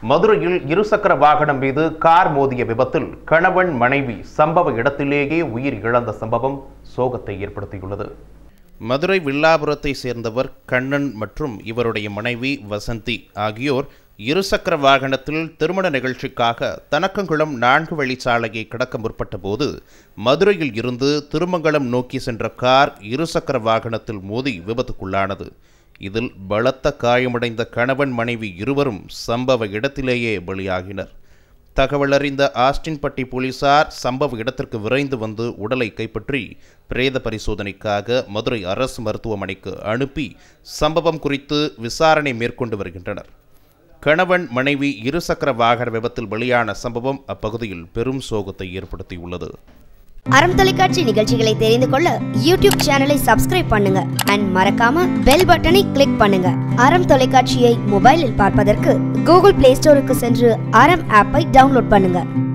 மதுரையில் இருசக்கர வாகனம் மீது கார் மோதிய விபத்தில் கணவன் மனைவி சம்பவ இடத்திலேயே உயிர் இழந்த சம்பவம் சோகத்தை ஏற்படுத்தியுள்ளது மதுரை வில்லாபுரத்தை சேர்ந்தவர் கண்ணன் மற்றும் இவருடைய மனைவி வசந்தி ஆகியோர் இருசக்கர வாகனத்தில் திருமண நிகழ்ச்சிக்காக தனக்கங்குளம் நான்கு வழிச்சாலையை கடக்க முற்பட்ட போது மதுரையில் இருந்து திருமங்கலம் நோக்கி சென்ற கார் இருசக்கர வாகனத்தில் மோதி விபத்துக்குள்ளானது இதில் பலத்த காயமடைந்த கணவன் மனைவி இருவரும் சம்பவ இடத்திலேயே பலியாகினர் தகவலறிந்த ஆஸ்டின்பட்டி போலீசார் சம்பவ இடத்திற்கு விரைந்து வந்து உடலை கைப்பற்றி பிரேத பரிசோதனைக்காக மதுரை அரசு மருத்துவமனைக்கு அனுப்பி சம்பவம் குறித்து விசாரணை மேற்கொண்டு வருகின்றனர் கணவன் மனைவி இருசக்கர வாகன விபத்தில் பலியான சம்பவம் அப்பகுதியில் பெரும் சோகத்தை ஏற்படுத்தியுள்ளது அறம் தொலைக்காட்சி நிகழ்ச்சிகளை தெரிந்து கொள்ள யூடியூப் சேனலை சப்ஸ்கிரைப் பண்ணுங்க அண்ட் மறக்காம பெல் பட்டனை கிளிக் பண்ணுங்க அறம் தொலைக்காட்சியை மொபைலில் பார்ப்பதற்கு கூகுள் பிளே ஸ்டோருக்கு சென்று அறம் ஆப்பை டவுன்லோட் பண்ணுங்க